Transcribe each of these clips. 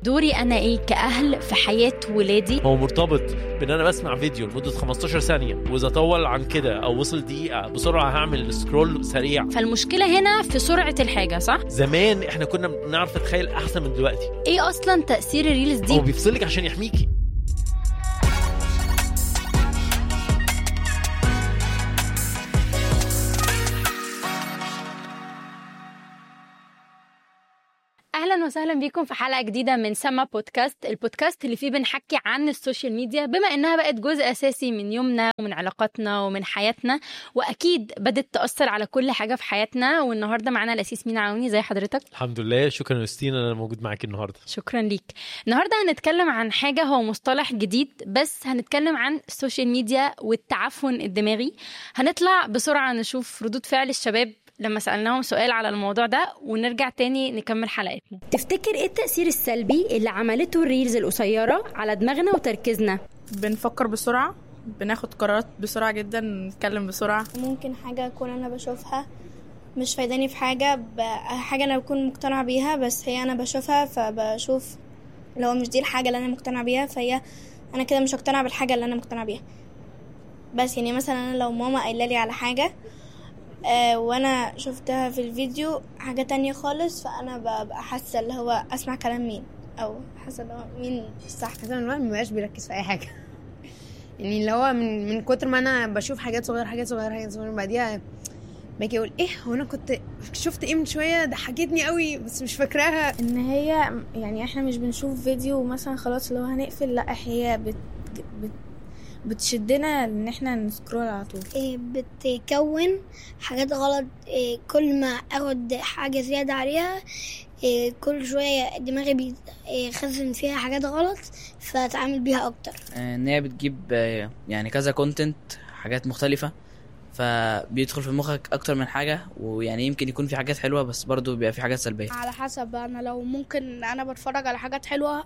دوري انا ايه كاهل في حياه ولادي هو مرتبط بان انا بسمع فيديو لمده 15 ثانيه واذا طول عن كده او وصل دقيقه بسرعه هعمل سكرول سريع فالمشكله هنا في سرعه الحاجه صح زمان احنا كنا بنعرف نتخيل احسن من دلوقتي ايه اصلا تاثير الريلز هو دي بيفصلك عشان يحميكي اهلا وسهلا بيكم في حلقه جديده من سما بودكاست البودكاست اللي فيه بنحكي عن السوشيال ميديا بما انها بقت جزء اساسي من يومنا ومن علاقاتنا ومن حياتنا واكيد بدت تاثر على كل حاجه في حياتنا والنهارده معانا الاسيس مين عوني زي حضرتك الحمد لله شكرا يا انا موجود معاك النهارده شكرا ليك النهارده هنتكلم عن حاجه هو مصطلح جديد بس هنتكلم عن السوشيال ميديا والتعفن الدماغي هنطلع بسرعه نشوف ردود فعل الشباب لما سألناهم سؤال على الموضوع ده ونرجع تاني نكمل حلقتنا تفتكر ايه التأثير السلبي اللي عملته الريلز القصيرة على دماغنا وتركيزنا بنفكر بسرعة بناخد قرارات بسرعة جدا نتكلم بسرعة ممكن حاجة أكون أنا بشوفها مش فايداني في حاجة ب... حاجة أنا بكون مقتنعة بيها بس هي أنا بشوفها فبشوف لو مش دي الحاجة اللي أنا مقتنعة بيها فهي أنا كده مش مقتنعة بالحاجة اللي أنا مقتنعة بيها بس يعني مثلا أنا لو ماما قايلة لي على حاجة آه وانا شفتها في الفيديو حاجة تانية خالص فانا ببقى حاسة اللي هو اسمع كلام مين او حاسة اللي هو مين الصح حاسه ان الواحد مبقاش بيركز في اي حاجه يعني اللي هو من من كتر ما انا بشوف حاجات صغيره حاجات صغيره حاجات صغيره بعديها باجي اقول ايه هو انا كنت شفت ايه من شويه ضحكتني قوي بس مش فاكراها ان هي يعني احنا مش بنشوف فيديو مثلا خلاص لو هنقفل لا هي بت, بت بتشدنا ان احنا نسكرول على طول إيه بتكون حاجات غلط إيه كل ما اخد حاجة زيادة عليها إيه كل شوية دماغي بيخزن فيها حاجات غلط فاتعامل بيها اكتر آه، ان هي بتجيب آه، يعني كذا كونتنت حاجات مختلفة فبيدخل في مخك اكتر من حاجة ويعني يمكن يكون في حاجات حلوة بس برضو بيبقى في حاجات سلبية على حسب انا لو ممكن انا بتفرج على حاجات حلوه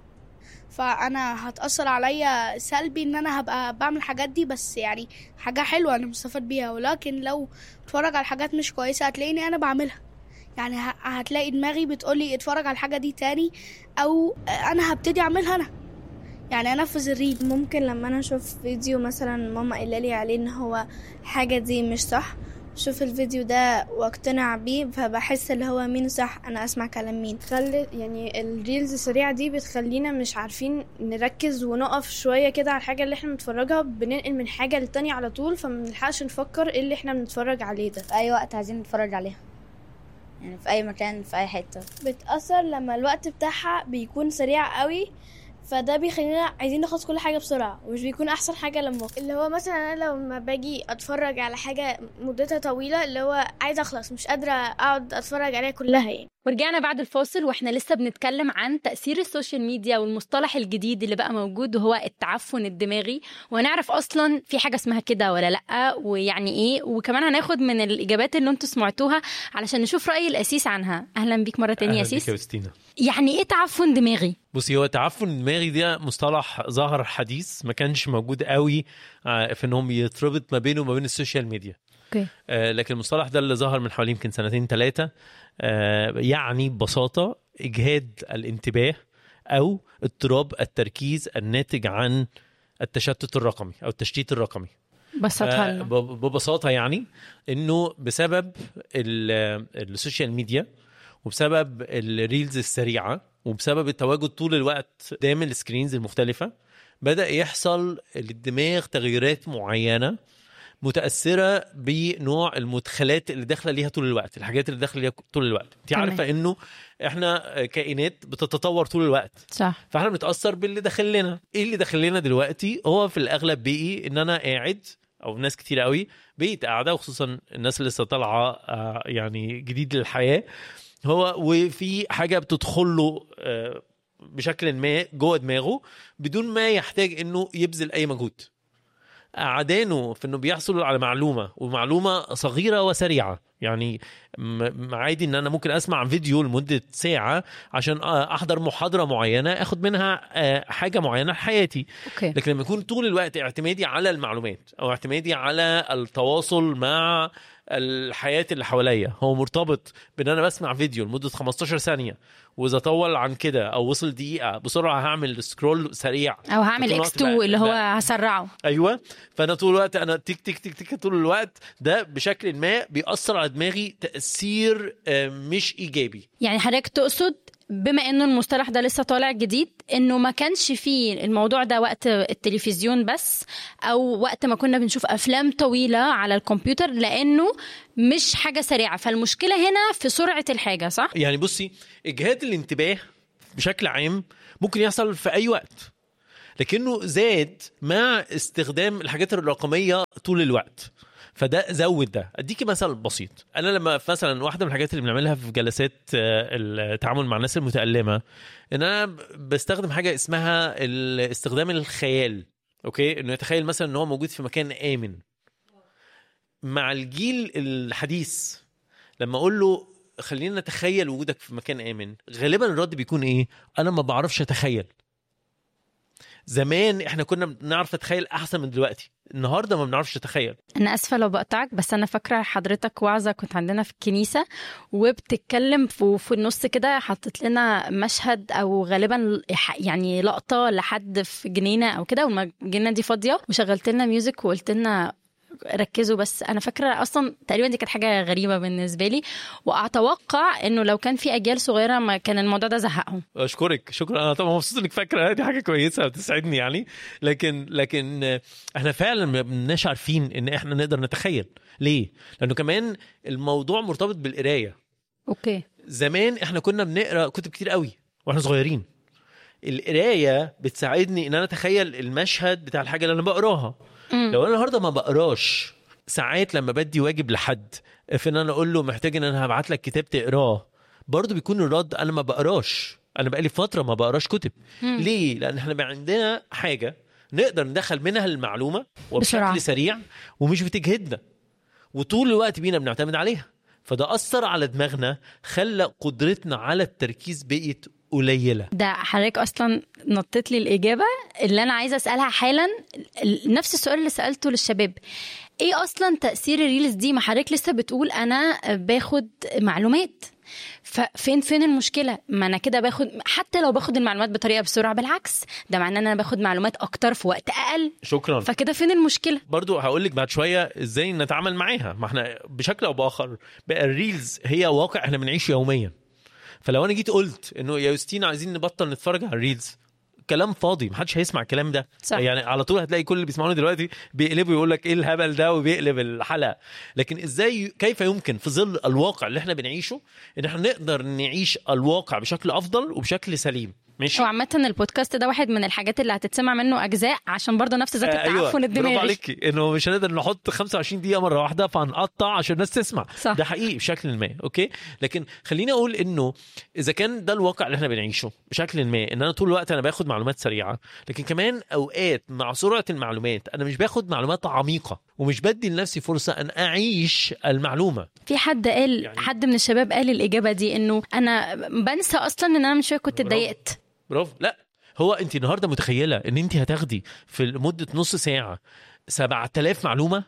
فانا هتاثر عليا سلبي ان انا هبقى بعمل الحاجات دي بس يعني حاجه حلوه انا مستفاد بيها ولكن لو بتفرج على حاجات مش كويسه هتلاقيني انا بعملها يعني ه- هتلاقي دماغي بتقولي اتفرج على الحاجه دي تاني او انا هبتدي اعملها انا يعني انفذ الريل ممكن لما انا اشوف فيديو مثلا ماما قايله لي عليه ان هو حاجه دي مش صح شوف الفيديو ده واقتنع بيه فبحس اللي هو مين صح انا اسمع كلام مين تخلي يعني الريلز السريعة دي بتخلينا مش عارفين نركز ونقف شوية كده على الحاجة اللي احنا بنتفرجها بننقل من حاجة للتانية على طول فمنلحقش نفكر ايه اللي احنا بنتفرج عليه ده في اي وقت عايزين نتفرج عليها يعني في اي مكان في اي حته بتأثر لما الوقت بتاعها بيكون سريع قوي فده بيخلينا عايزين نخلص كل حاجة بسرعة ومش بيكون أحسن حاجة لما اللي هو مثلا أنا لما باجي أتفرج على حاجة مدتها طويلة اللي هو عايزة أخلص مش قادرة أقعد أتفرج عليها كلها يعني ورجعنا بعد الفاصل واحنا لسه بنتكلم عن تأثير السوشيال ميديا والمصطلح الجديد اللي بقى موجود وهو التعفن الدماغي وهنعرف اصلا في حاجة اسمها كده ولا لا ويعني ايه وكمان هناخد من الاجابات اللي انتوا سمعتوها علشان نشوف رأي الاسيس عنها اهلا بيك مرة تانية يا أهلا بيك اسيس يا وستينا يعني ايه تعفن دماغي بصي هو تعفن دماغي ده مصطلح ظهر حديث ما كانش موجود قوي آه، في انهم يتربط ما بينه وما بين السوشيال ميديا اوكي آه، لكن المصطلح ده اللي ظهر من حوالي يمكن سنتين ثلاثة يعني ببساطة إجهاد الانتباه أو اضطراب التركيز الناتج عن التشتت الرقمي أو التشتيت الرقمي بسطها آه، لنا ب- ببساطة يعني إنه بسبب ال- السوشيال ميديا وبسبب الريلز السريعة وبسبب التواجد طول الوقت قدام السكرينز المختلفة بدأ يحصل للدماغ تغييرات معينة متأثرة بنوع المدخلات اللي داخلة ليها طول الوقت الحاجات اللي داخلة ليها طول الوقت انت تمام. عارفة انه احنا كائنات بتتطور طول الوقت صح فاحنا بنتاثر باللي داخل لنا ايه اللي داخل لنا دلوقتي هو في الاغلب بقي ان انا قاعد او ناس كتير قوي بقيت قاعده وخصوصا الناس اللي لسه طالعه آه، يعني جديد للحياه هو وفي حاجه بتدخل له آه، بشكل ما جوه دماغه بدون ما يحتاج انه يبذل اي مجهود عدانه في انه بيحصل على معلومه ومعلومه صغيره وسريعه يعني م- عادي ان انا ممكن اسمع فيديو لمده ساعه عشان آه، احضر محاضره معينه اخد منها آه، حاجه معينه لحياتي اوكي لكن لما يكون طول الوقت اعتمادي على المعلومات او اعتمادي على التواصل مع الحياه اللي حواليا هو مرتبط بان انا بسمع فيديو لمده 15 ثانيه واذا طول عن كده او وصل دقيقه بسرعه هعمل سكرول سريع او هعمل طول اكس الوقت 2 بقى- اللي هو بقى- هسرعه ايوه فانا طول الوقت انا تك تك تك تك طول الوقت ده بشكل ما بيأثر على دماغي تأثير آه، مش ايجابي يعني حضرتك تقصد بما انه المصطلح ده لسه طالع جديد انه ما كانش فيه الموضوع ده وقت التلفزيون بس او وقت ما كنا بنشوف افلام طويله على الكمبيوتر لانه مش حاجه سريعه فالمشكله هنا في سرعه الحاجه صح يعني بصي اجهاد الانتباه بشكل عام ممكن يحصل في اي وقت لكنه زاد مع استخدام الحاجات الرقميه طول الوقت فده زود ده اديكي مثل بسيط انا لما مثلا واحده من الحاجات اللي بنعملها في جلسات آه، التعامل مع الناس المتالمه ان انا بستخدم حاجه اسمها ال- استخدام الخيال اوكي انه يتخيل مثلا ان هو موجود في مكان امن مع الجيل الحديث لما اقول له خلينا نتخيل وجودك في مكان امن غالبا الرد بيكون ايه انا ما بعرفش اتخيل زمان احنا كنا بنعرف نتخيل احسن من دلوقتي النهارده ما بنعرفش نتخيل انا اسفه لو بقطعك بس انا فاكره حضرتك وعظه كنت عندنا في الكنيسه وبتتكلم في, في النص كده حطيت لنا مشهد او غالبا ح- يعني لقطه لحد في جنينه او كده والجنينه دي فاضيه وشغلت لنا ميوزك وقلت لنا ركزوا بس انا فاكره اصلا تقريبا دي كانت حاجه غريبه بالنسبه لي واتوقع انه لو كان في اجيال صغيره ما كان الموضوع ده زهقهم اشكرك شكرا انا طبعا مبسوط انك فاكره دي حاجه كويسه بتسعدني يعني لكن لكن آه، احنا فعلا ما بناش عارفين ان احنا نقدر نتخيل ليه لانه كمان الموضوع مرتبط بالقرايه اوكي زمان احنا كنا بنقرا كتب كتير قوي واحنا صغيرين القرايه بتساعدني ان انا اتخيل المشهد بتاع الحاجه اللي انا بقراها مم. لو انا النهارده ما بقراش ساعات لما بدي واجب لحد في ان انا اقول له محتاج ان انا هبعت لك كتاب تقراه برضه بيكون الرد انا ما بقراش انا بقالي فتره ما بقراش كتب مم. ليه لان احنا بقى عندنا حاجه نقدر ندخل منها المعلومه بسرعة. وبشكل سريع ومش بتجهدنا وطول الوقت بينا بنعتمد عليها فده اثر على دماغنا خلى قدرتنا على التركيز بقت قليله ده حضرتك اصلا نطيت لي الاجابه اللي انا عايزه اسالها حالا ال- نفس السؤال اللي سالته للشباب ايه اصلا تاثير الريلز دي ما حضرتك لسه بتقول انا باخد معلومات ففين فين المشكله ما انا كده باخد حتى لو باخد المعلومات بطريقه بسرعه بالعكس ده معناه ان انا باخد معلومات اكتر في وقت اقل شكرا فكده فين المشكله برضو هقول لك بعد شويه ازاي نتعامل معاها ما احنا بشكل او باخر بقى الريلز هي واقع احنا بنعيشه يوميا فلو انا جيت قلت انه يا يوستين عايزين نبطل نتفرج على الريلز كلام فاضي محدش هيسمع الكلام ده صح. يعني على طول هتلاقي كل اللي بيسمعوني دلوقتي بيقلبوا يقول لك ايه الهبل ده وبيقلب الحلقه لكن ازاي كيف يمكن في ظل الواقع اللي احنا بنعيشه ان احنا نقدر نعيش الواقع بشكل افضل وبشكل سليم ماشي وعامة البودكاست ده واحد من الحاجات اللي هتتسمع منه اجزاء عشان برضه نفس ذات آه، التعفن برافو الدماغي عليك انه مش هنقدر نحط 25 دقيقه مره واحده فهنقطع عشان الناس تسمع صح. ده حقيقي بشكل ما اوكي لكن خليني اقول انه اذا كان ده الواقع اللي احنا بنعيشه بشكل ما ان انا طول الوقت انا باخد معلومات سريعه لكن كمان اوقات مع سرعه المعلومات انا مش باخد معلومات عميقه ومش بدي لنفسي فرصه ان اعيش المعلومه في حد قال يعني- يعني... حد من الشباب قال الاجابه دي انه انا بنسى اصلا ان انا من شويه كنت برافو. اتضايقت برافو لا هو انت النهارده متخيله ان انت هتاخدي في مده نص ساعه 7000 معلومه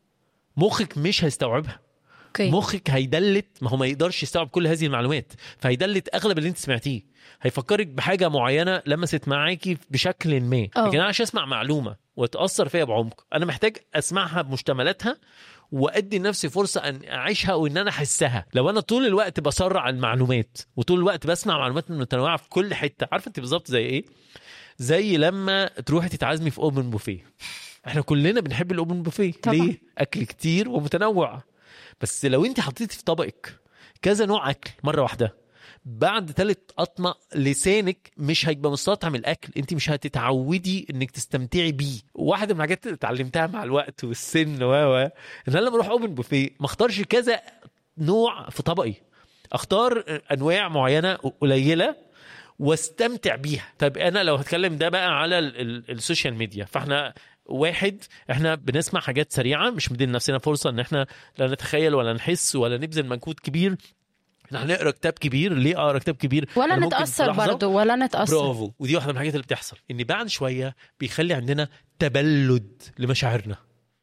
مخك مش هيستوعبها اوكي مخك هيدلت ما هو ما يقدرش يستوعب كل هذه المعلومات فهيدلت اغلب اللي انت سمعتيه هيفكرك بحاجه معينه لمست معاكي بشكل ما أه. لكن انا عشان اسمع معلومه وتاثر فيها بعمق انا محتاج اسمعها بمشتملاتها وادي لنفسي فرصه ان اعيشها وان انا احسها لو انا طول الوقت بسرع المعلومات وطول الوقت بسمع معلومات متنوعه في كل حته عارفه انت بالظبط زي ايه زي لما تروحي تتعزمي في اوبن بوفيه احنا كلنا بنحب الاوبن بوفيه طبعا. ليه اكل كتير ومتنوع بس لو انت حطيتي في طبقك كذا نوع اكل مره واحده بعد ثالث قطمه لسانك مش هيبقى مستطعم الاكل انت مش هتتعودي انك تستمتعي بيه واحده من الحاجات اللي اتعلمتها مع الوقت والسن و و ان انا لما اروح اوبن بوفيه ما اختارش كذا نوع في طبقي اختار انواع معينه قليله واستمتع بيها طيب انا لو هتكلم ده بقى على ال- ال- السوشيال ميديا فاحنا واحد احنا بنسمع حاجات سريعه مش مدين نفسنا فرصه ان احنا لا نتخيل ولا نحس ولا نبذل مجهود كبير احنا هنقرا كتاب كبير ليه اقرا كتاب كبير ولا أنا ممكن في نتاثر لحظة- برضه ولا نتاثر برافو ودي واحده من الحاجات اللي بتحصل ان بعد شويه بيخلي عندنا تبلد لمشاعرنا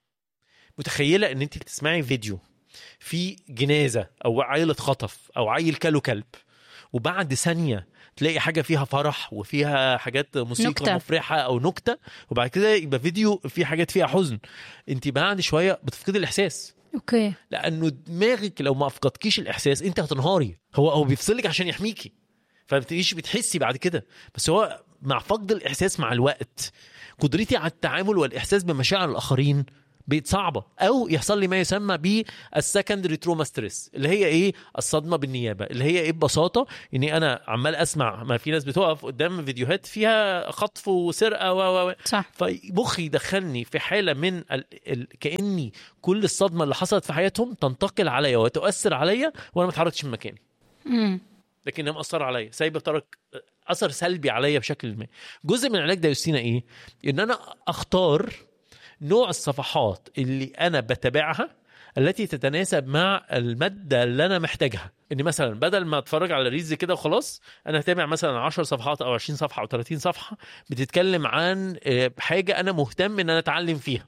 متخيله ان انت بتسمعي فيديو في جنازه او عيل اتخطف او عيل كله كلب وبعد ثانيه تلاقي حاجه فيها فرح وفيها حاجات موسيقى نكتة. نكتة. مفرحه او نكته وبعد كده يبقى فيديو فيه حاجات فيها حزن انت بعد شويه بتفقدي الاحساس اوكي لانه دماغك لو ما افقدكيش الاحساس انت هتنهاري هو هو بيفصلك عشان يحميكي فما بتبقيش بتحسي بعد كده بس هو مع فقد الاحساس مع الوقت قدرتي على التعامل والاحساس بمشاعر الاخرين بقت صعبه او يحصل لي ما يسمى بالسكندري تروما ستريس اللي هي ايه الصدمه بالنيابه اللي هي ايه ببساطه اني انا عمال اسمع ما في ناس بتقف قدام فيديوهات فيها خطف وسرقه و و و صح فمخي يدخلني في حاله من ال... ال... كاني كل الصدمه اللي حصلت في حياتهم تنتقل عليا وتؤثر عليا وانا ما اتحركتش من مكاني امم لكنها مأثرة عليا سايبه ترك اثر سلبي عليا بشكل ما جزء من العلاج ده يوستينا ايه ان انا اختار نوع الصفحات اللي انا بتابعها التي تتناسب مع الماده اللي انا محتاجها ان مثلا بدل ما اتفرج على ريلز كده وخلاص انا هتابع مثلا 10 صفحات او 20 صفحه او 30 صفحه بتتكلم عن آه، حاجه انا مهتم ان انا اتعلم فيها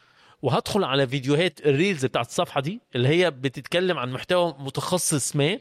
وهدخل على فيديوهات الريلز بتاعت الصفحه دي اللي هي بتتكلم عن محتوى متخصص ما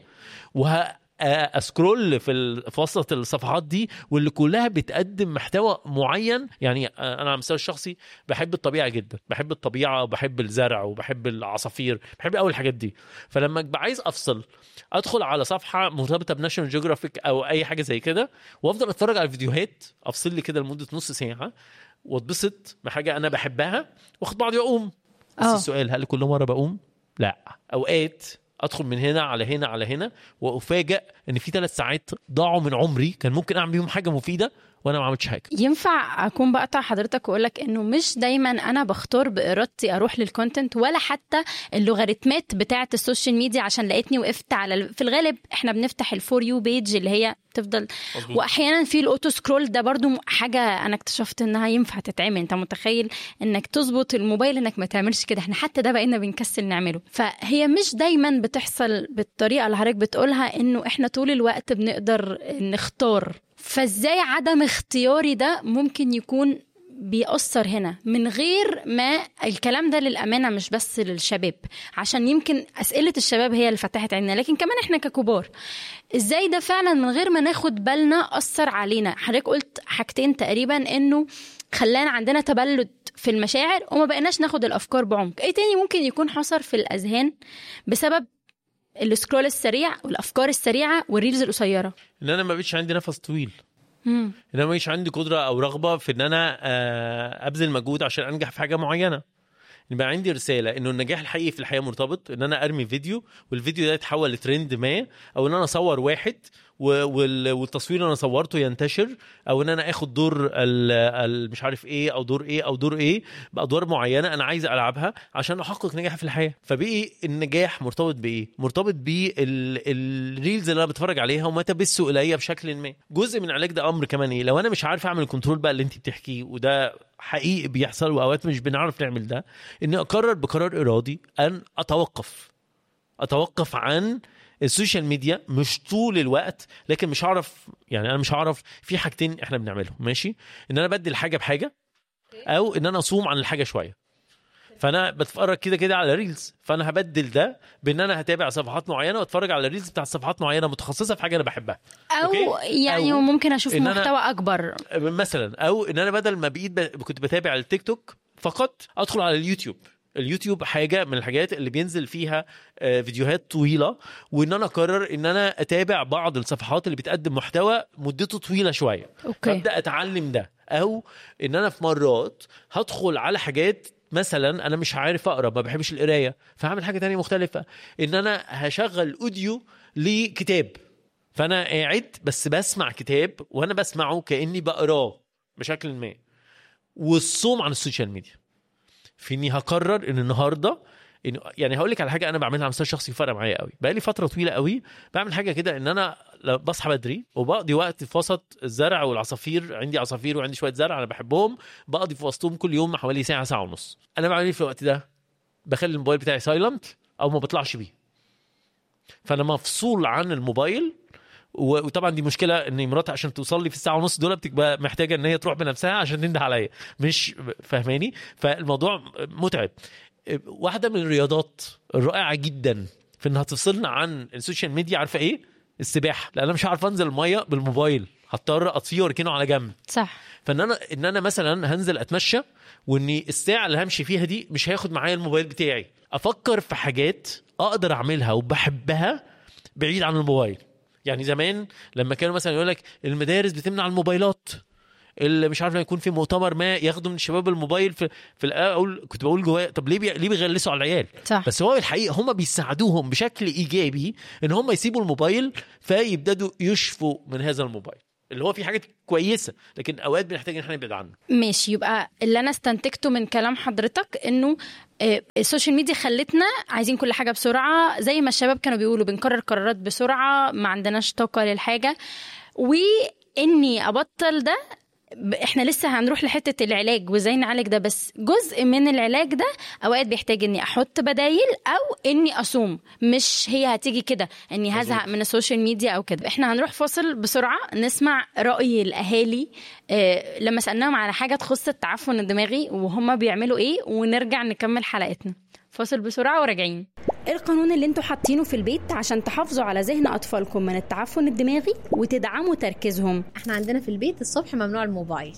وه اسكرول في ال- في وسط الصفحات دي واللي كلها بتقدم محتوى معين يعني انا على المستوى الشخصي بحب الطبيعه جدا بحب الطبيعه وبحب الزرع وبحب العصافير بحب اول الحاجات دي فلما ابقى عايز افصل ادخل على صفحه مرتبطه بناشونال جيوغرافيك او اي حاجه زي كده وافضل اتفرج على الفيديوهات افصل لي كده لمده نص ساعه واتبسط بحاجه انا بحبها واخد بعضي واقوم بس اه. السؤال هل كل مره بقوم لا اوقات ادخل من هنا على هنا على هنا وافاجئ ان في ثلاث ساعات ضاعوا من عمري كان ممكن اعمل بيهم حاجه مفيده وانا ما عملتش حاجه ينفع اكون بقطع حضرتك واقول لك انه مش دايما انا بختار بارادتي اروح للكونتنت ولا حتى اللوغاريتمات بتاعه السوشيال ميديا عشان لقيتني وقفت على ال... في الغالب احنا بنفتح الفور يو بيج اللي هي تفضل مظبوط. واحيانا في الاوتو سكرول ده برضو م- حاجه انا اكتشفت انها ينفع تتعمل انت متخيل انك تظبط الموبايل انك ما تعملش كده احنا حتى ده بقينا بنكسل نعمله فهي مش دايما بتحصل بالطريقه اللي حضرتك بتقولها انه احنا طول الوقت بنقدر نختار فازاي عدم اختياري ده ممكن يكون بيأثر هنا من غير ما الكلام ده للأمانة مش بس للشباب عشان يمكن أسئلة الشباب هي اللي فتحت عيننا لكن كمان احنا ككبار ازاي ده فعلا من غير ما ناخد بالنا أثر علينا حضرتك قلت حاجتين تقريبا انه خلانا عندنا تبلد في المشاعر وما بقيناش ناخد الأفكار بعمق ايه تاني ممكن يكون حصل في الأذهان بسبب السكرول السريع والأفكار السريعة والريلز القصيرة ان انا ما بقتش عندي نفس طويل مم. ان انا ما بقتش عندي قدره او رغبه في ان انا آه، ابذل مجهود عشان انجح في حاجه معينه يبقى عندي رساله انه النجاح الحقيقي في الحياه مرتبط ان انا ارمي فيديو والفيديو ده يتحول لترند ما او ان انا اصور واحد و- وال- والتصوير اللي انا صورته ينتشر او ان انا اخد دور ال- ال- مش عارف ايه او دور ايه او دور ايه بادوار معينه انا عايز العبها عشان احقق نجاح في الحياه فبقي النجاح مرتبط بايه مرتبط بالريلز اللي انا بتفرج عليها وما تبث الي بشكل ما جزء من العلاج ده امر كمان ايه لو انا مش عارف اعمل الكنترول بقى اللي انت بتحكيه وده حقيقي بيحصل واوقات مش بنعرف نعمل ده اني اقرر بقرار ارادي ان اتوقف اتوقف عن السوشيال ميديا مش طول الوقت لكن مش هعرف يعني انا مش هعرف في حاجتين احنا بنعملهم ماشي ان انا بدي الحاجه بحاجه او ان انا اصوم عن الحاجه شويه فانا بتفرج كده كده على ريلز فانا هبدل ده بان انا هتابع صفحات معينه واتفرج على ريلز بتاع صفحات معينه متخصصه في حاجه انا بحبها او أوكي؟ يعني أو ممكن اشوف إن أنا- محتوى اكبر مثلا او ان انا بدل ما بقيت ب... كنت بتابع التيك توك فقط ادخل على اليوتيوب اليوتيوب حاجه من الحاجات اللي بينزل فيها آه، فيديوهات طويله وان انا اقرر ان انا اتابع بعض الصفحات اللي بتقدم محتوى مدته طويله شويه اوكي فابدا اتعلم ده او ان انا في مرات هدخل على حاجات مثلا انا مش عارف اقرا ما بحبش القرايه فهعمل حاجه تانية مختلفه ان انا هشغل اوديو لكتاب فانا قاعد بس بسمع كتاب وانا بسمعه كاني بقراه بشكل ما والصوم عن السوشيال ميديا في اني هقرر ان النهارده إن يعني هقول لك على حاجه انا بعملها على المستوى الشخصي فرق معايا قوي بقى لي فتره طويله قوي بعمل حاجه كده ان انا ل- بصحى بدري وبقضي وقت في وسط الزرع والعصافير عندي عصافير وعندي شويه زرع انا بحبهم بقضي في وسطهم كل يوم حوالي ساعه ساعه ونص انا بعمل ايه في الوقت ده بخلي الموبايل بتاعي سايلنت او ما بطلعش بيه فانا مفصول عن الموبايل و- وطبعا دي مشكله ان مراتي عشان توصل لي في الساعه ونص دول بتبقى محتاجه ان هي تروح بنفسها عشان تنده عليا مش فاهماني فالموضوع متعب واحده من الرياضات الرائعه جدا في انها تفصلنا عن السوشيال ميديا عارفه ايه السباحه لا انا مش هعرف انزل الميه بالموبايل هضطر اطفيه واركنه على جنب صح فان انا ان انا مثلا هنزل اتمشى واني الساعه اللي همشي فيها دي مش هياخد معايا الموبايل بتاعي افكر في حاجات اقدر اعملها وبحبها بعيد عن الموبايل يعني زمان لما كانوا مثلا يقول لك المدارس بتمنع الموبايلات اللي مش عارف لما يكون في مؤتمر ما ياخدوا من الشباب الموبايل في في الاول كنت بقول جوايا طب ليه بي... ليه بيغلسوا على العيال صح. بس هو الحقيقه هم بيساعدوهم بشكل ايجابي ان هم يسيبوا الموبايل فيبتدوا يشفوا من هذا الموبايل اللي هو في حاجات كويسه لكن اوقات بنحتاج ان احنا نبعد عنه ماشي يبقى اللي انا استنتجته من كلام حضرتك انه آه، السوشيال ميديا خلتنا عايزين كل حاجه بسرعه زي ما الشباب كانوا بيقولوا بنقرر قرارات بسرعه ما عندناش طاقه للحاجه واني ابطل ده ب- احنا لسه هنروح لحته العلاج وازاي نعالج ده بس جزء من العلاج ده اوقات بيحتاج اني احط بدايل او اني اصوم مش هي هتيجي كده اني هزهق من السوشيال ميديا او كده احنا هنروح فاصل بسرعه نسمع راي الاهالي اه لما سالناهم على حاجه تخص التعفن الدماغي وهم بيعملوا ايه ونرجع نكمل حلقتنا فاصل بسرعه وراجعين ايه القانون اللي انتوا حاطينه في البيت عشان تحافظوا على ذهن اطفالكم من التعفن الدماغي وتدعموا تركيزهم احنا عندنا في البيت الصبح ممنوع الموبايل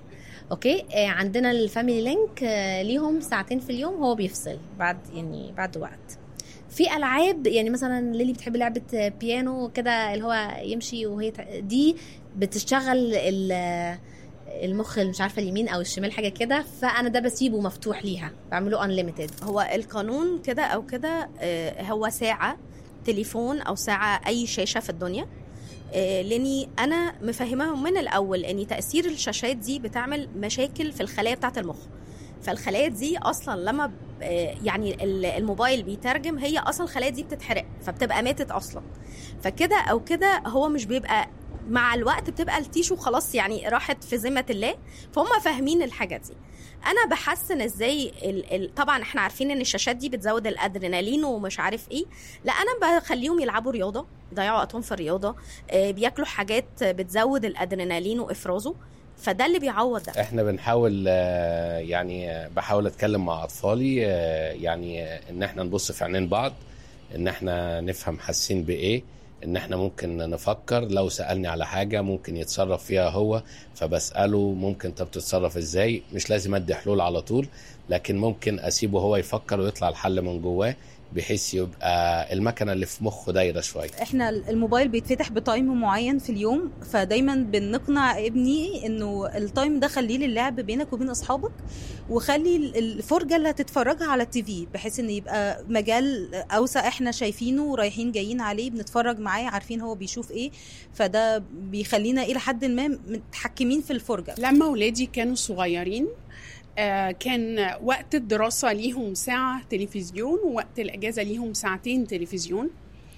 اوكي آه عندنا الفاميلي لينك آه ليهم ساعتين في اليوم هو بيفصل بعد يعني بعد وقت في العاب يعني مثلا ليلي بتحب لعبه آه، بيانو كده اللي هو يمشي وهي تع- دي بتشتغل ال- المخ اللي مش عارفه اليمين او الشمال حاجه كده فانا ده بسيبه مفتوح ليها بعمله انليميتد هو القانون كده او كده آه، هو ساعه تليفون او ساعه اي شاشه في الدنيا آه، لاني انا مفهماهم من الاول ان تاثير الشاشات دي بتعمل مشاكل في الخلايا بتاعه المخ فالخلايا دي اصلا لما ب- آه، يعني ال- الموبايل بيترجم هي اصلا الخلايا دي بتتحرق فبتبقى ماتت اصلا فكده او كده هو مش بيبقى مع الوقت بتبقى التيشو خلاص يعني راحت في ذمه الله فهم فاهمين الحاجه دي انا بحسن ازاي ال... ال... طبعا احنا عارفين ان الشاشات دي بتزود الادرينالين ومش عارف ايه لا انا بخليهم يلعبوا رياضه يضيعوا وقتهم في الرياضه آه، بياكلوا حاجات بتزود الادرينالين وافرازه فده اللي بيعوض ده احنا بنحاول آه، يعني آه، بحاول اتكلم مع اطفالي آه، يعني آه، ان احنا نبص في عينين بعض ان احنا نفهم حاسين بايه ان احنا ممكن نفكر لو سالني على حاجه ممكن يتصرف فيها هو فبساله ممكن طب تتصرف ازاي مش لازم ادي حلول على طول لكن ممكن اسيبه هو يفكر ويطلع الحل من جواه بحيث يبقى المكنه اللي في مخه دايره شويه احنا الموبايل بيتفتح بتايم معين في اليوم فدايما بنقنع ابني انه التايم ده خليه للعب بينك وبين اصحابك وخلي ال- الفرجه اللي هتتفرجها على التي في بحيث ان يبقى مجال اوسع احنا شايفينه ورايحين جايين عليه بنتفرج معاه عارفين هو بيشوف ايه فده بيخلينا الى حد ما متحكمين في الفرجه لما ولادي كانوا صغيرين آه، كان وقت الدراسة ليهم ساعة تلفزيون ووقت الأجازة ليهم ساعتين تلفزيون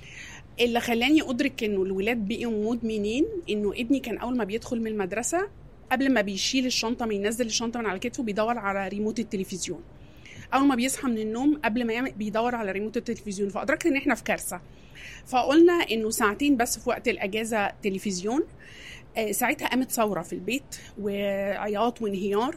اللي خلاني أدرك إنه الولاد بقوا مدمنين إنه ابني كان أول ما بيدخل من المدرسة قبل ما بيشيل الشنطة ما ينزل الشنطة من على كتفه بيدور على ريموت التلفزيون أول ما بيصحى من النوم قبل ما يعمل بيدور على ريموت التلفزيون فأدركت إن إحنا في كارثة فقلنا إنه ساعتين بس في وقت الأجازة تلفزيون آه، ساعتها قامت ثورة في البيت وعياط وانهيار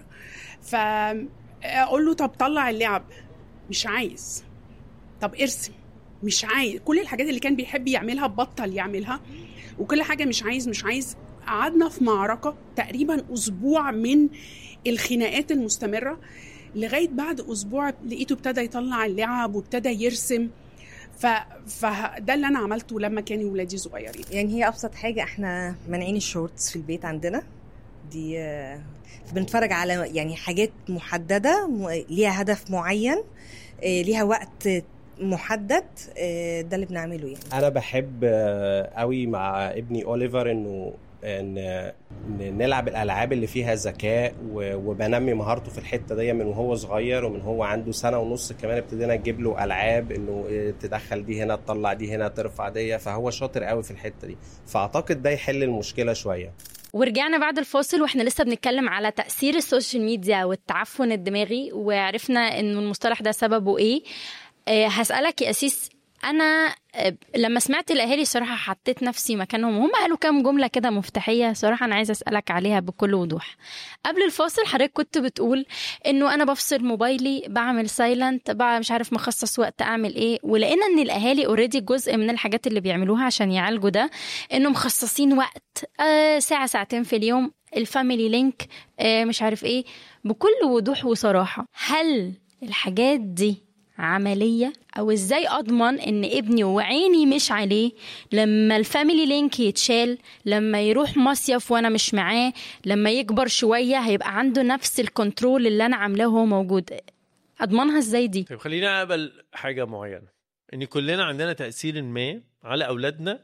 فأقول له طب طلع اللعب مش عايز طب ارسم مش عايز كل الحاجات اللي كان بيحب يعملها بطل يعملها وكل حاجة مش عايز مش عايز قعدنا في معركة تقريبا أسبوع من الخناقات المستمرة لغاية بعد أسبوع لقيته ابتدى يطلع اللعب وابتدى يرسم ف... فده اللي أنا عملته لما كانوا ولادي صغيرين يعني هي ابسط حاجه احنا مانعين الشورتس في البيت عندنا دي آه، بنتفرج على يعني حاجات محدده م- ليها هدف معين آه، ليها وقت محدد آه، ده اللي بنعمله يعني انا بحب آه، قوي مع ابني اوليفر انه ان إن نلعب الالعاب اللي فيها ذكاء و- وبنمي مهارته في الحته دي من وهو صغير ومن هو عنده سنه ونص كمان ابتدينا نجيب له العاب انه إيه، تدخل دي هنا تطلع دي هنا ترفع دي فهو شاطر قوي في الحته دي فاعتقد ده يحل المشكله شويه ورجعنا بعد الفاصل واحنا لسه بنتكلم على تأثير السوشيال ميديا والتعفن الدماغي وعرفنا انه المصطلح ده سببه ايه آه، هسألك يا أسيس انا آه، لما سمعت الاهالي صراحه حطيت نفسي مكانهم وهم قالوا كام جمله كده مفتاحيه صراحه انا عايزه اسالك عليها بكل وضوح قبل الفاصل حضرتك كنت بتقول انه انا بفصل موبايلي بعمل سايلنت بقى مش عارف مخصص وقت اعمل ايه ولقينا ان الاهالي اوريدي جزء من الحاجات اللي بيعملوها عشان يعالجوا ده انه مخصصين وقت آه ساعه ساعتين في اليوم الفاميلي لينك آه مش عارف ايه بكل وضوح وصراحه هل الحاجات دي عملية أو إزاي أضمن إن ابني وعيني مش عليه لما الفاميلي لينك يتشال لما يروح مصيف وأنا مش معاه لما يكبر شوية هيبقى عنده نفس الكنترول اللي أنا عاملاه وهو موجود أضمنها إزاي دي؟ طيب خلينا اقبل حاجه معينه ان كلنا عندنا تاثير ما على اولادنا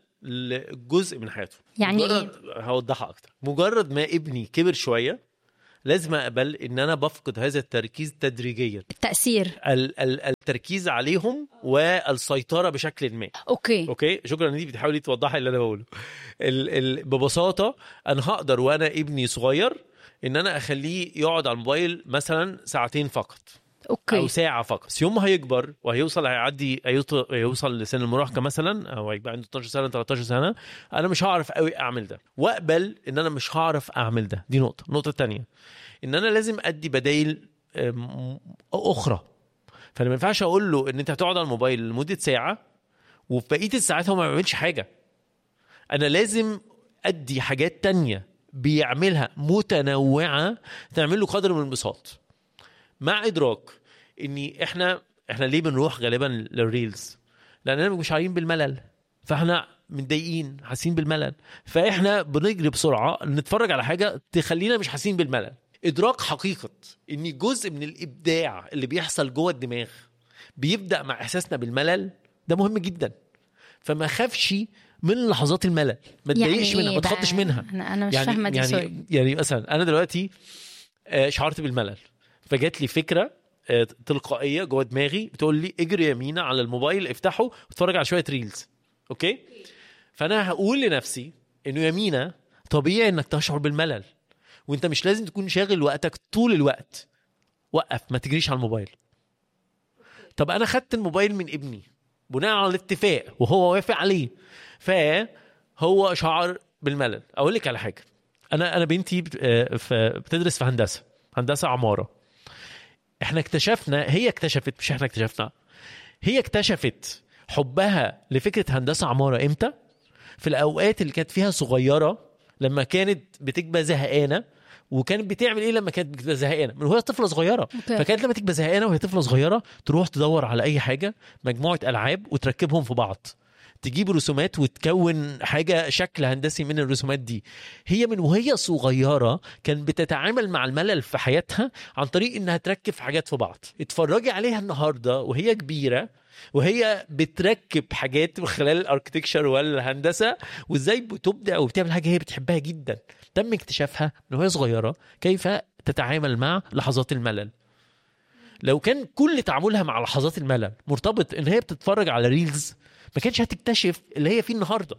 لجزء من حياتهم يعني مجرد هوضحها اكتر مجرد ما ابني كبر شويه لازم اقبل ان انا بفقد هذا التركيز تدريجيا التأثير ال- ال- التركيز عليهم والسيطره بشكل ما أوكي اوكي شكرا ان انت بتحاولي توضحي اللي انا بقوله ال ال ببساطه انا هقدر وانا ابني صغير ان انا اخليه يقعد على الموبايل مثلا ساعتين فقط اوكي او ساعه فقط بس يوم ما هيكبر وهيوصل هيعدي هيوط- هيوصل لسن المراهقه مثلا او هيبقى عنده 12 سنه 13 سنه انا مش هعرف قوي اعمل ده واقبل ان انا مش هعرف اعمل ده دي نقطه النقطه الثانيه ان انا لازم ادي بدايل أم، اخرى فانا ما ينفعش اقول له ان انت هتقعد على الموبايل لمده ساعه وفي بقيه الساعات هو ما بيعملش حاجه انا لازم ادي حاجات تانية بيعملها متنوعه تعمل له قدر من الانبساط مع ادراك اني احنا احنا ليه بنروح غالبا للريلز لاننا مش عارفين بالملل فاحنا متضايقين حاسين بالملل فاحنا بنجري بسرعه نتفرج على حاجه تخلينا مش حاسين بالملل ادراك حقيقه ان جزء من الابداع اللي بيحصل جوه الدماغ بيبدا مع احساسنا بالملل ده مهم جدا فما خافش من لحظات الملل ما يعني تضايقش منها إيه ما بقى؟ تخضش منها أنا أنا مش يعني فاهمة دي يعني سوري يعني مثلا انا دلوقتي آه، شعرت بالملل فجات لي فكره آه، تلقائيه جوه دماغي بتقول لي اجري يمينة على الموبايل افتحه واتفرج على شويه ريلز اوكي فانا هقول لنفسي انه يمينة طبيعي انك تشعر بالملل وانت مش لازم تكون شاغل وقتك طول الوقت وقف ما تجريش على الموبايل طب انا خدت الموبايل من ابني بناء على الاتفاق وهو وافق عليه فهو شعر بالملل اقول لك على حاجه انا انا بنتي بت- آه، في- بتدرس في هندسه هندسه عماره احنا اكتشفنا هي اكتشفت مش احنا اكتشفنا هي اكتشفت حبها لفكره هندسه عماره امتى في الاوقات اللي كانت فيها صغيره لما كانت بتبقى زهقانه وكانت بتعمل ايه لما كانت بتبقى زهقانه من وهي طفله صغيره أوكي. فكانت لما تبقى زهقانه وهي طفله صغيره تروح تدور على اي حاجه مجموعه العاب وتركبهم في بعض تجيب رسومات وتكون حاجه شكل هندسي من الرسومات دي هي من وهي صغيره كانت بتتعامل مع الملل في حياتها عن طريق انها تركب حاجات في بعض اتفرجي عليها النهارده وهي كبيره وهي بتركب حاجات من خلال الاركتكشر والهندسه وازاي بتبدع وبتعمل حاجه هي بتحبها جدا تم اكتشافها من وهي صغيره كيف تتعامل مع لحظات الملل لو كان كل تعاملها مع لحظات الملل مرتبط ان هي بتتفرج على ريلز ما كانش هتكتشف اللي هي فيه النهارده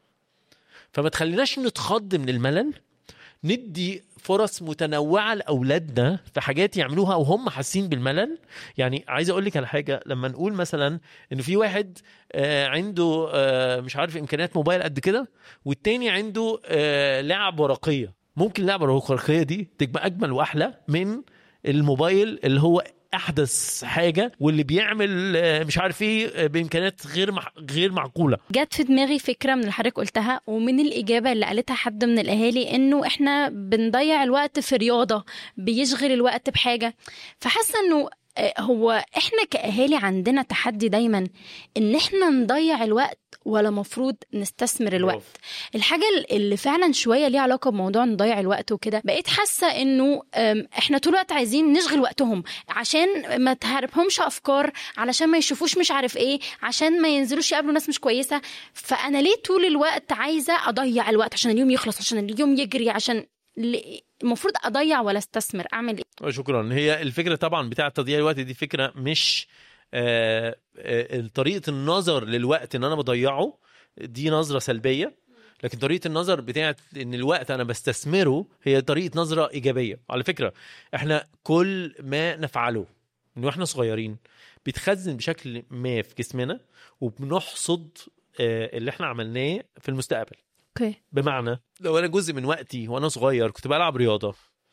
فما تخليناش نتخض من الملل ندي فرص متنوعه لاولادنا في حاجات يعملوها وهم حاسين بالملل يعني عايز اقول لك على حاجه لما نقول مثلا ان في واحد آه، عنده آه، مش عارف امكانيات موبايل قد كده والتاني عنده آه، لعب ورقيه ممكن اللعبه الورقيه دي تبقى اجمل واحلى من الموبايل اللي هو احدث حاجه واللي بيعمل آه، مش عارف ايه آه، بامكانيات غير مع... غير معقوله جت في دماغي فكره من اللي حضرتك قلتها ومن الاجابه اللي قالتها حد من الاهالي انه احنا بنضيع الوقت في رياضه بيشغل الوقت بحاجه فحاسه انه آه، هو احنا كاهالي عندنا تحدي دايما ان احنا نضيع الوقت ولا مفروض نستثمر الوقت الحاجه اللي فعلا شويه ليها علاقه بموضوع نضيع الوقت وكده بقيت حاسه انه أم، احنا طول الوقت عايزين نشغل وقتهم عشان ما تهربهمش افكار علشان ما يشوفوش مش عارف ايه عشان ما ينزلوش يقابلوا ناس مش كويسه فانا ليه طول الوقت عايزه اضيع الوقت عشان اليوم يخلص عشان اليوم يجري عشان ل- المفروض اضيع ولا استثمر اعمل ايه شكرا هي الفكره طبعا بتاعه تضييع الوقت دي فكره مش آه، آه، طريقه النظر للوقت ان انا بضيعه دي نظره سلبيه لكن طريقه النظر بتاعه ان الوقت انا بستثمره هي طريقه نظره ايجابيه على فكره احنا كل ما نفعله من واحنا صغيرين بيتخزن بشكل ما في جسمنا وبنحصد آه، اللي احنا عملناه في المستقبل اوكي بمعنى لو انا جزء من وقتي وانا صغير كنت بلعب رياضه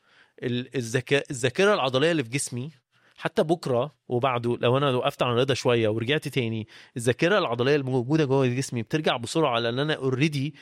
ال- الذكاء الذاكره العضليه اللي في جسمي حتى بكره وبعده لو انا وقفت عن الرياضه شويه ورجعت تاني الذاكره العضليه اللي موجوده جوه جسمي بترجع بسرعه لان انا اوريدي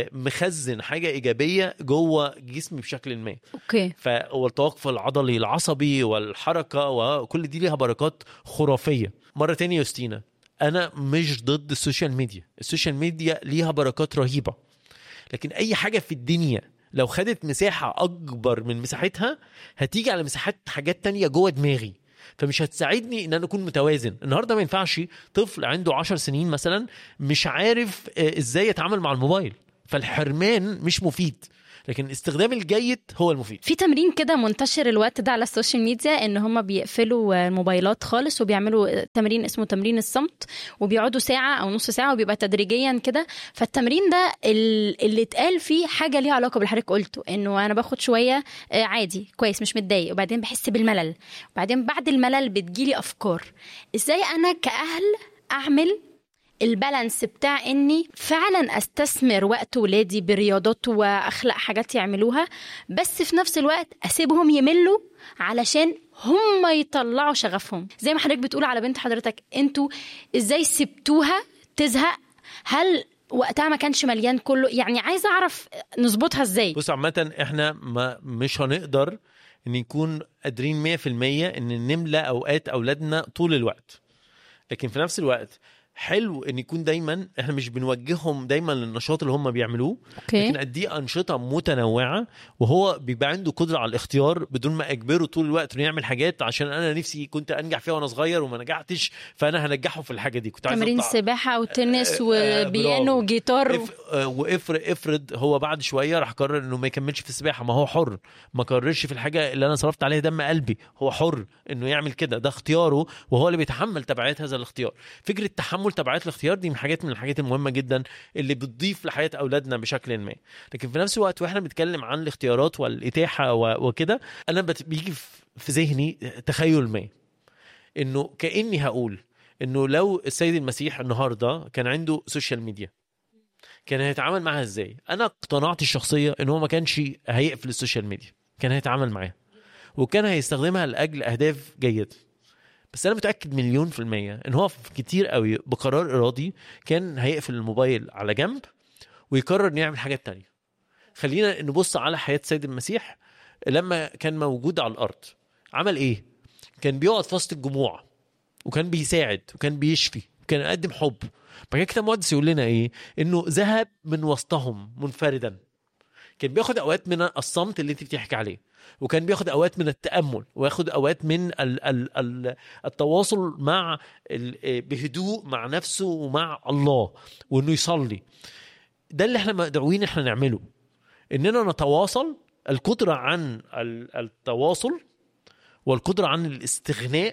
مخزن حاجه ايجابيه جوه جسمي بشكل ما اوكي فالتوقف العضلي العصبي والحركه وكل دي ليها بركات خرافيه مره تانية يا يوستينا انا مش ضد السوشيال ميديا السوشيال ميديا ليها بركات رهيبه لكن اي حاجه في الدنيا لو خدت مساحه اكبر من مساحتها هتيجي على مساحات حاجات تانية جوه دماغي فمش هتساعدني ان انا اكون متوازن النهارده ما ينفعش طفل عنده عشر سنين مثلا مش عارف آه، ازاي يتعامل مع الموبايل فالحرمان مش مفيد لكن الاستخدام الجيد هو المفيد في تمرين كده منتشر الوقت ده على السوشيال ميديا ان هم بيقفلوا الموبايلات خالص وبيعملوا تمرين اسمه تمرين الصمت وبيقعدوا ساعة او نص ساعة وبيبقى تدريجيا كده فالتمرين ده ال- اللي اتقال فيه حاجة ليها علاقة باللي حضرتك قلته انه انا باخد شوية آه، عادي كويس مش متضايق وبعدين بحس بالملل وبعدين بعد الملل بتجيلي افكار ازاي انا كأهل اعمل البالانس بتاع اني فعلا استثمر وقت ولادي برياضات واخلق حاجات يعملوها بس في نفس الوقت اسيبهم يملوا علشان هم يطلعوا شغفهم زي ما حضرتك بتقول على بنت حضرتك انتوا ازاي سبتوها تزهق هل وقتها ما كانش مليان كله يعني عايزه اعرف نظبطها ازاي بص عامة احنا ما مش هنقدر ان يكون قادرين 100% ان نملى اوقات اولادنا طول الوقت لكن في نفس الوقت حلو ان يكون دايما احنا مش بنوجههم دايما للنشاط اللي هم بيعملوه أوكي. لكن اديه انشطه متنوعه وهو بيبقى عنده قدره على الاختيار بدون ما اجبره طول الوقت انه يعمل حاجات عشان انا نفسي كنت انجح فيها وانا صغير وما نجحتش فانا هنجحه في الحاجه دي كنت عايز تمارين أطلع- سباحه وتنس آه، وبيانو برافو. وجيتار اف... آه، وافرض افرض هو بعد شويه راح قرر انه ما يكملش في السباحه ما هو حر ما قررش في الحاجه اللي انا صرفت عليها دم قلبي هو حر انه يعمل كده ده اختياره وهو اللي بيتحمل تبعات هذا الاختيار فكره تحمل تبعات الاختيار دي من حاجات من الحاجات المهمه جدا اللي بتضيف لحياه اولادنا بشكل ما لكن في نفس الوقت واحنا بنتكلم عن الاختيارات والاتاحه و... وكده انا بت... بيجي في- في ذهني تخيل ما انه كاني هقول انه لو السيد المسيح النهارده كان عنده سوشيال ميديا كان هيتعامل معاها ازاي انا اقتنعت الشخصيه ان هو ما كانش هيقفل السوشيال ميديا كان هيتعامل معاها وكان هيستخدمها لاجل اهداف جيده بس انا متاكد مليون في الميه ان هو في كتير قوي بقرار ارادي كان هيقفل الموبايل على جنب ويقرر انه يعمل حاجات تانية خلينا نبص على حياه سيد المسيح لما كان موجود على الارض عمل ايه كان بيقعد في وسط الجموع وكان بيساعد وكان بيشفي وكان يقدم حب بعد كده كتاب مقدس يقول لنا ايه انه ذهب من وسطهم منفردا كان بياخد اوقات من الصمت اللي انت بتحكي عليه وكان بياخد اوقات من التامل وياخد اوقات من ال ال ال التواصل مع ال- بهدوء مع نفسه ومع الله وانه يصلي ده اللي احنا مدعوين احنا نعمله اننا نتواصل القدره عن ال- التواصل والقدره عن الاستغناء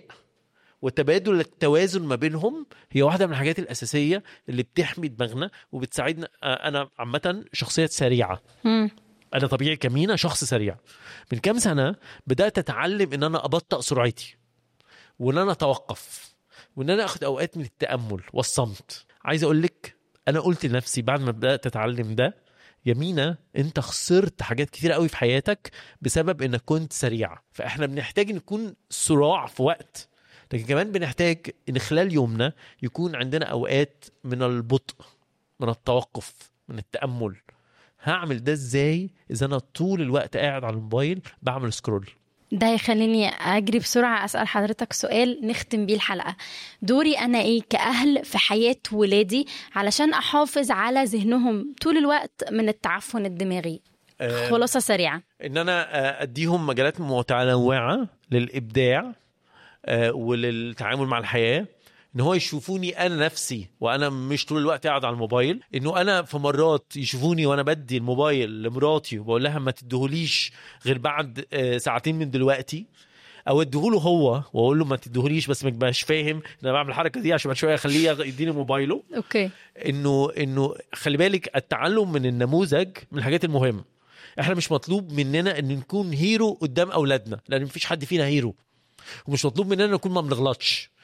وتبادل التوازن ما بينهم هي واحده من الحاجات الاساسيه اللي بتحمي دماغنا وبتساعدنا آه، انا عامه شخصيه سريعه مم. انا طبيعي كمينا شخص سريع من كام سنه بدات اتعلم ان انا ابطأ سرعتي وان انا اتوقف وان انا اخد اوقات من التامل والصمت عايز اقول لك انا قلت لنفسي بعد ما بدات اتعلم ده يا مينا انت خسرت حاجات كتير قوي في حياتك بسبب انك كنت سريع فاحنا بنحتاج نكون صراع في وقت لكن كمان بنحتاج ان خلال يومنا يكون عندنا اوقات من البطء من التوقف من التامل هعمل ده ازاي اذا انا طول الوقت قاعد على الموبايل بعمل سكرول ده هيخليني اجري بسرعه اسال حضرتك سؤال نختم بيه الحلقه دوري انا ايه كاهل في حياه ولادي علشان احافظ على ذهنهم طول الوقت من التعفن الدماغي آه، خلاصه سريعه ان انا آه، اديهم مجالات متنوعه للابداع آه، وللتعامل مع الحياه ان هو يشوفوني انا نفسي وانا مش طول الوقت قاعد على الموبايل انه انا في مرات يشوفوني وانا بدي الموبايل لمراتي وبقول لها ما تديهوليش غير بعد آه، ساعتين من دلوقتي او اديهوله هو واقول له ما تديهوليش بس ما يبقاش فاهم ان انا بعمل الحركه دي عشان بعد شويه اخليه يديني موبايله اوكي انه انه خلي بالك التعلم من النموذج من الحاجات المهمه احنا مش مطلوب مننا ان نكون هيرو قدام اولادنا لان مفيش حد فينا هيرو ومش مطلوب مننا نكون ما بنغلطش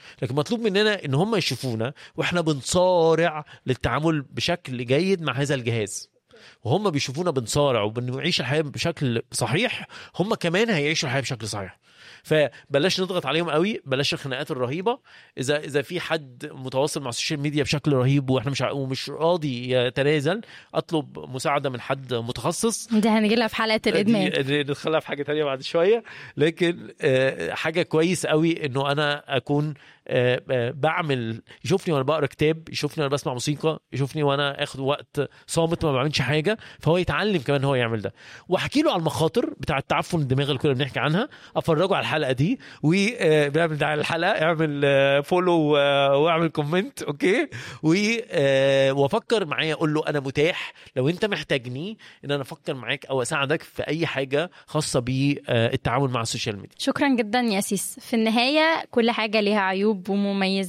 لكن مطلوب مننا ان هم يشوفونا واحنا بنصارع للتعامل بشكل جيد مع هذا الجهاز وهم بيشوفونا بنصارع وبنعيش الحياه بشكل صحيح هم كمان هيعيشوا الحياه بشكل صحيح فبلاش نضغط عليهم قوي بلاش الخناقات الرهيبه اذا اذا في حد متواصل مع السوشيال ميديا بشكل رهيب واحنا مش ع- ومش راضي يتنازل اطلب مساعده من حد متخصص دي هنجي لها في حلقه الادمان دي- دي ندخلها في حاجه تانية بعد شويه لكن آه، حاجه كويس قوي انه انا اكون آه، آه، بعمل يشوفني وانا بقرا كتاب يشوفني وانا بسمع موسيقى يشوفني وانا اخد وقت صامت ما بعملش حاجه فهو يتعلم كمان هو يعمل ده واحكي له على المخاطر بتاع التعفن الدماغ اللي كنا بنحكي عنها افرجه على الحلقه دي وبنعمل دعايه للحلقه اعمل فولو واعمل كومنت اوكي و- آه، وافكر معايا اقول له انا متاح لو انت محتاجني ان انا افكر معاك او اساعدك في اي حاجه خاصه بالتعامل مع السوشيال ميديا شكرا جدا يا سيس في النهايه كل حاجه ليها عيوب ومميزات